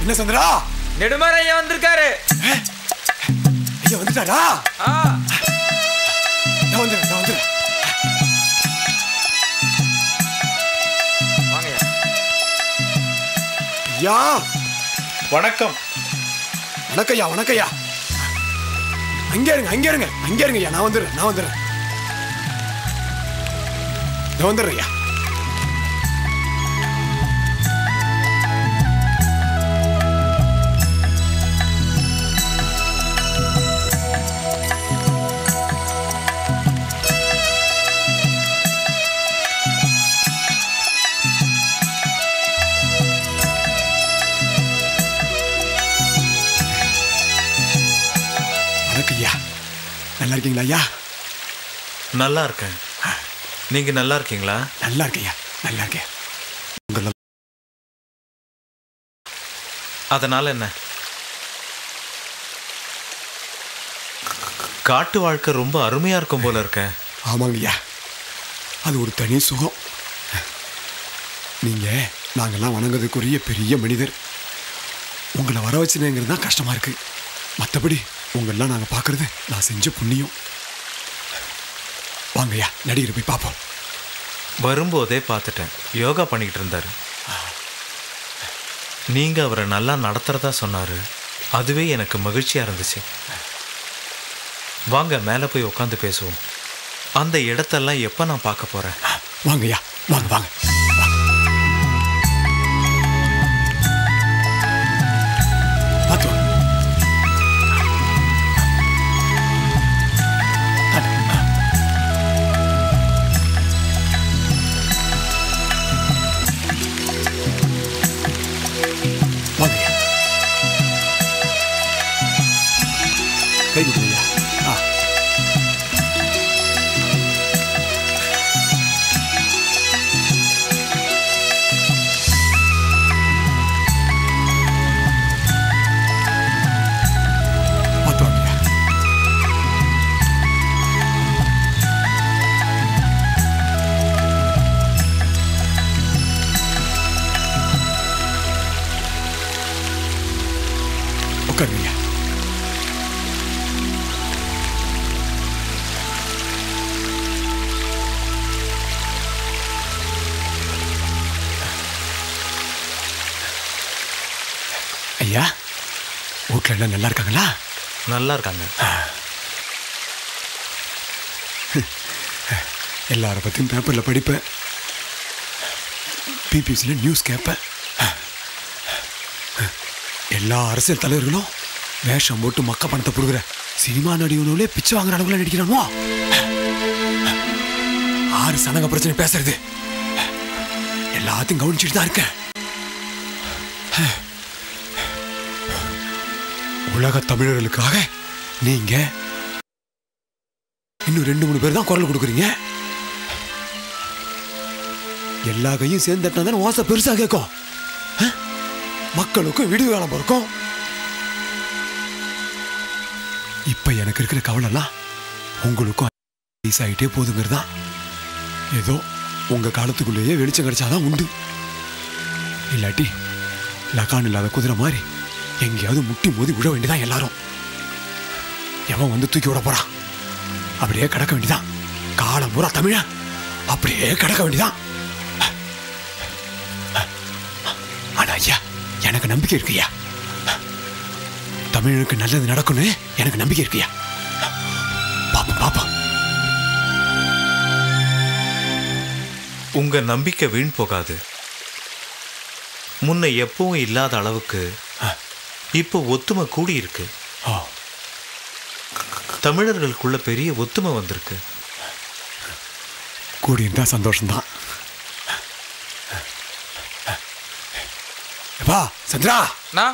என்ன சந்திரா நெடுமாறையா வந்திருக்காரு ஐயா வந்துட்டாரா ஆ நான் வந்துடுறேன் நான் வந்துடுறேன் வாங்கய்யா ஐயா வணக்கம் வணக்கய்யா வணக்கய்யா அங்கே இருங்க அங்கே இருங்க அங்கே இருங்க ஐயா நான் வந்துடுறேன் நான் வந்துடுறேன் நான் வந்துடுறேன் ஐயா வணக்கம் ஐயா நல்லா இருக்கீங்களா ஐயா நல்லா இருக்கேன் நீங்க நல்லா இருக்கீங்களா நல்லா இருக்கேன் ஐயா நல்லா இருக்கேன் உங்களை அதனால என்ன காட்டு வாழ்க்கை ரொம்ப அருமையா இருக்கும் போல இருக்கேன் ஆமாங்க ஐயா அது ஒரு தனி சுகம் நீங்க நாங்கெல்லாம் வணங்குறதுக்குரிய பெரிய மனிதர் உங்களை வர வச்சுனேங்கிறது தான் கஷ்டமா இருக்கு மற்றபடி உங்களெல்லாம் நாங்கள் பார்க்கறது நான் செஞ்ச புண்ணியம் வாங்கய்யா நடிகரை போய் பார்ப்போம் வரும்போதே பார்த்துட்டேன் யோகா பண்ணிக்கிட்டு இருந்தாரு நீங்க அவரை நல்லா நடத்துறதா சொன்னாரு அதுவே எனக்கு மகிழ்ச்சியா இருந்துச்சு வாங்க மேலே போய் உட்காந்து பேசுவோம் அந்த இடத்தெல்லாம் எப்போ நான் பார்க்க போறேன் வாங்கய்யா வாங்க வாங்க வாங்க. பார்த்து வாங்க. அட, ஆ. வாங்கய்யா கை கொடுங்கய்யா ஆ பார்த்து வாங்கய்யா உட்காருங்கய்யா ஐயா வீட்டில் எல்லாம் நல்லா இருக்காங்களா நல்லா இருக்காங்க எல்லாரை பற்றியும் பேப்பரில் படிப்பேன் பிபிசியில் நியூஸ் கேட்பேன் எல்லா அரசியல் தலைவர்களும் வேஷம் போட்டு மக்க பணத்தை கொடுக்குற சினிமா நடிகர்களே பிச்சை வாங்குற அளவுல நடிக்கிறானோ ஆறு சனங்க பிரச்சனை பேசுறது எல்லாத்தையும் கவனிச்சுட்டு தான் இருக்கேன் உலக தமிழர்களுக்காக நீங்க இன்னும் ரெண்டு மூணு பேர் தான் குரல் கொடுக்குறீங்க எல்லா கையும் சேர்ந்து தானே ஓசை பெருசா கேட்கும் ஆ? மக்களுக்கும் விடுவு காலம் பிறக்கும் இப்ப எனக்கு இருக்கிற கவலைலாம் உங்களுக்கும் வயசாயிட்டே போதுங்கிறது தான் ஏதோ உங்க காலத்துக்குள்ளேயே வெளிச்சம் கிடைச்சாதான் உண்டு இல்லாட்டி லகான் இல்லாத குதிரை மாதிரி எங்கேயாவது முட்டி மோதி விட வேண்டியதான் எல்லாரும் எவன் வந்து தூக்கி விட போறான் அப்படியே கிடக்க வேண்டியதான் காலம் பூரா தமிழ அப்படியே கிடக்க வேண்டியதான் ஆனா ஐயா எனக்கு நம்பிக்கை இருக்குய்யா தமிழனுக்கு நல்லது நடக்கும்னு எனக்கு நம்பிக்கை இருக்குய்யா பாப்போம் பாப்போம் உங்க நம்பிக்கை வீண் போகாது முன்ன எப்பவும் இல்லாத அளவுக்கு இப்போ ஒத்துமை கூடி இருக்கு ஓ தமிழர்களுக்குள்ள பெரிய ஒத்துமை வந்திருக்கு கூடியிருந்தா சந்தோஷம்தான் எப்பா சந்திரா நான்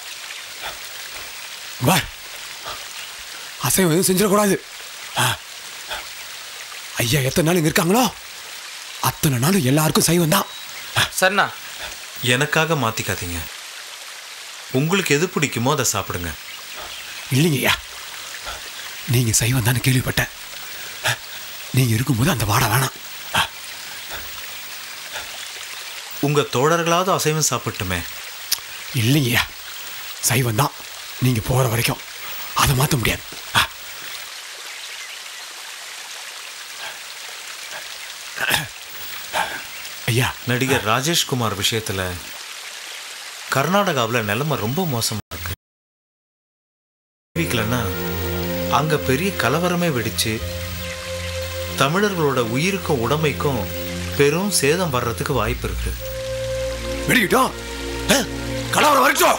வா அசைவம் எதுவும் செஞ்சிடக்கூடாது ஆ. ஐயா எத்தனை நாள் இங்க இருக்காங்களோ அத்தனை நாள் எல்லாருக்கும் சைவம் தான் சரிண்ணா எனக்காக மாத்திக்காதீங்க உங்களுக்கு எது பிடிக்குமோ அதை சாப்பிடுங்க இல்லைங்க ஐயா நீங்க சைவம் தானே கேள்விப்பட்டேன் நீங்க இருக்கும்போது அந்த வாடை வேணாம் உங்க தோழர்களாவது அசைவம் சாப்பிட்டுமே இல்லைங்கய்யா சைவம் தான் நீங்க போற வரைக்கும் அதை மாத்த முடியாது ஆ. ஐயா நடிகர் ராஜேஷ்குமார் விஷயத்துல கர்நாடகாவில் நிலைமை ரொம்ப மோசமா இருக்கு தெரிவிக்கலன்னா அங்க பெரிய கலவரமே வெடிச்சு தமிழர்களோட உயிருக்கும் உடமைக்கும் பெரும் சேதம் வர்றதுக்கு வாய்ப்பு இருக்கு வெடிக்கிட்டோம் ஆ, கலவரம் வரட்டும்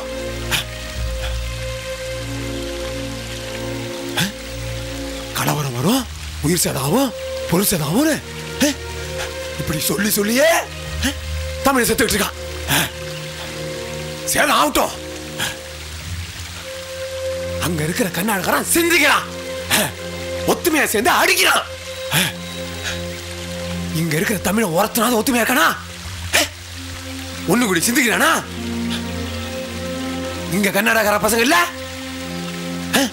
ஆ, கலவரம் வரும் உயிர் சேதாவும் பொருள் சேதாவும் இப்படி சொல்லி சொல்லியே ஆ, தமிழை செத்துக்கிட்டு இருக்கான் ஆ, சேதம் ஆகட்டும் அங்க இருக்கிற கர்நாடகரான் சிந்திக்கிறான் ஆ, ஒத்துமையா சேர்ந்து அடிக்கிறான் ஆ, இங்க இருக்கிற தமிழை உரத்தினால ஒத்துமையா இருக்கானா ஒண்ணு கூடி சிந்திக்கிறானா இங்க கர்நாடகார பசங்க இல்ல அஹ்?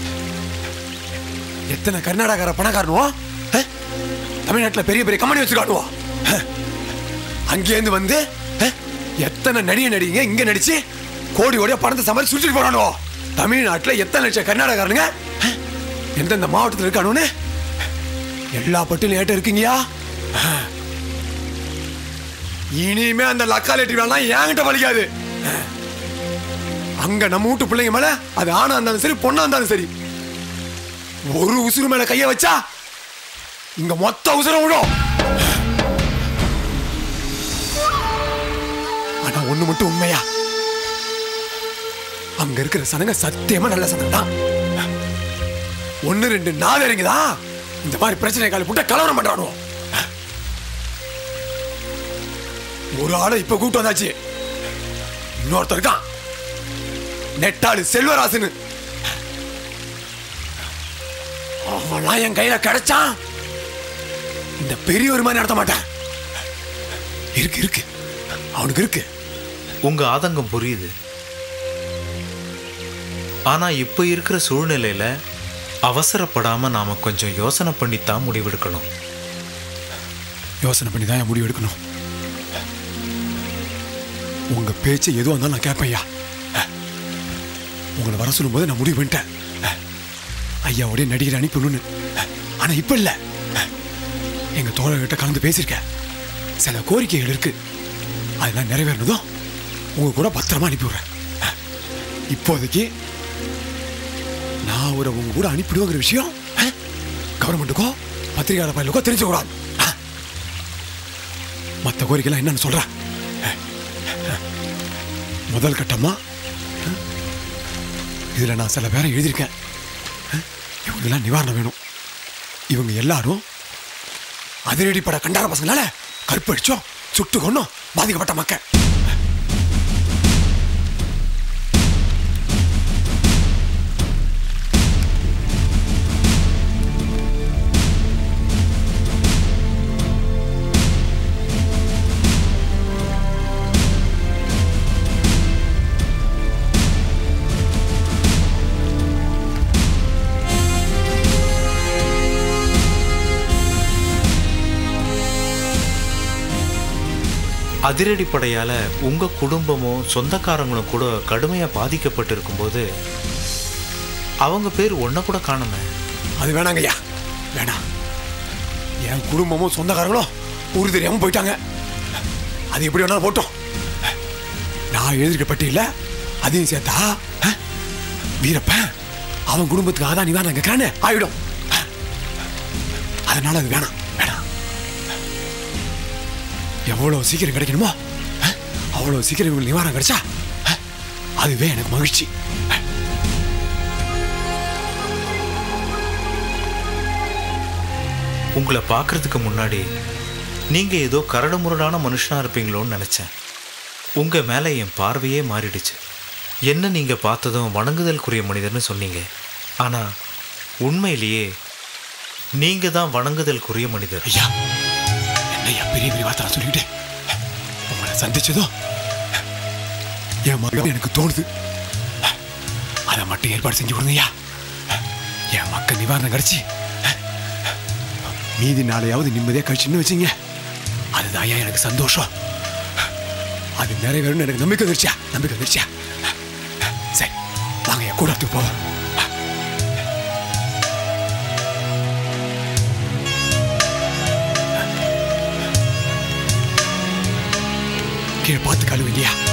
எத்தனை கர்நாடகார பணக்காரனுவோ அஹ்? தமிழ்நாட்டுல பெரிய பெரிய கம்பெனி வச்சுக்காட்டுவோம் அங்கேருந்து வந்து அஹ், எத்தனை நடிகை நடிகைங்க இங்க நடிச்சு கோடி கோடியா பணத்தை சம்பாதிச்சு சுற்றிட்டு போறானுவோ தமிழ்நாட்டுல எத்தனை லட்சம் கர்நாடகாரனுங்க அஹ், எந்தெந்த மாவட்டத்தில் இருக்கானுன்னு எல்லா பட்டியலும் ஏட்ட இருக்கீங்கயா இனிமே அந்த லக்காலேட்டி வேணாம் என்கிட்ட வலிக்காது அங்க நம்ம வீட்டு பிள்ளைங்க மேல அது ஆணா இருந்தாலும் சரி பொண்ணா இருந்தாலும் சரி ஒரு உசுறு மேல கைய வச்சா இங்க மொத்த உசுரம் விடும் ஆனா ஒண்ணு மட்டும் உண்மையா அங்க இருக்கிற சனங்க சத்தியமா நல்ல சனங்க தான் ஒன்னு ரெண்டு நாலு தான் இந்த மாதிரி பிரச்சனை காலி போட்டு கலவரம் பண்றானுவோம் ஒரு ஆளை இப்ப கூட்டு வந்தாச்சு இன்னொருத்தர் இருக்கான் நெட்டாளு செல்வராசனு அவன்லாம் என் கையில கிடைச்சான் இந்த பெரிய ஒரு மாதிரி நடத்த மாட்டேன் இருக்கு இருக்கு அவனுக்கு இருக்கு உங்க ஆதங்கம் புரியுது ஆனா இப்ப இருக்கிற சூழ்நிலையில அவசரப்படாம நாம கொஞ்சம் யோசனை பண்ணித்தான் முடிவெடுக்கணும் யோசனை பண்ணி தான் முடிவு எடுக்கணும் உங்க பேச்சு எதுவாக இருந்தாலும் நான் கேட்பேன் ஐயா உங்களை வர சொல்லும்போது நான் முடிவு பண்ணிட்டேன் ஐயாவுடைய நடிகர் அனுப்பணும்னு ஆனா இப்ப இல்ல எங்க தோழர்கிட்ட கலந்து பேசியிருக்கேன் சில கோரிக்கைகள் இருக்கு அதெல்லாம் நிறைவேறினதும் உங்க கூட பத்திரமா அனுப்பி விடுறேன் இப்போதைக்கு நான் அவரை உங்க கூட அனுப்பிடுவோங்கிற விஷயம் கவர்மெண்ட்டுக்கோ பத்திரிகையாளர் பயிலுக்கோ தெரிஞ்சுக்கூடாது மற்ற கோரிக்கைலாம் என்னன்னு சொல்றேன் முதல் கட்டமா அஹ், இதுல நான் சில பேரை எழுதியிருக்கேன் அஹ், இவங்கெல்லாம் நிவாரணம் வேணும் இவங்க எல்லாரும் அதிரடிப்பட கண்டார பசங்களால கற்பழிச்சோம் சுட்டு கொண்டோம் பாதிக்கப்பட்ட மக்கள் அதிரடிப்படையால உங்க குடும்பமும் சொந்தக்காரங்களும் கூட கடுமையா பாதிக்கப்பட்டு இருக்கும்போது அவங்க பேர் ஒன்ன கூட காணுமே அது வேணாங்க ஐயா வேணாம் என் குடும்பமும் சொந்தக்காரங்களும் ஊர் தெரியாம போயிட்டாங்க அது எப்படி வேணாலும் போட்டோம் நான் எழுதிருக்க பட்டியல அதையும் சேர்த்தா அஹ், வீரப்பன் அவன் குடும்பத்துக்கு ஆதான் நிவாரணம் கேட்கறானே ஆயிடும் அஹ், அதனால அது வேணாம் வேணாம் எவ்வளவு சீக்கிரம் கிடைக்கணுமோ அஹ், அவ்வளவு சீக்கிரம் இவங்களுக்கு நிவாரணம் கிடைச்சா அஹ், அதுவே எனக்கு மகிழ்ச்சி உங்களை பார்க்கறதுக்கு முன்னாடி நீங்க ஏதோ கரடுமுரடான மனுஷனா இருப்பீங்களோன்னு நினைச்சேன் உங்க மேல என் பார்வையே மாறிடுச்சு என்ன நீங்க பார்த்ததும் வணங்குதலுக்குரிய மனிதர்னு சொன்னீங்க ஆனா உண்மையிலேயே நீங்க தான் வணங்குதலுக்குரிய மனிதர் ஐயா என்னையா பெரிய பெரிய வார்த்தை நான் சொல்லிக்கிட்டு உங்களை சந்திச்சதும் என் மகன் எனக்கு தோணுது அதை மட்டும் ஏற்பாடு செஞ்சு கொடுங்க ஐயா என் மக்கள் நிவாரணம் கிடைச்சி மீதி நாளையாவது நிம்மதியாக கழிச்சுன்னு வச்சுங்க அதுதான் ஐயா எனக்கு சந்தோஷம் அது நிறைவேறும்னு எனக்கு நம்பிக்கை வந்துருச்சியா நம்பிக்கை வந்துருச்சியா சரி கூடாது போ கீழே பார்த்து கழுவுங்கயா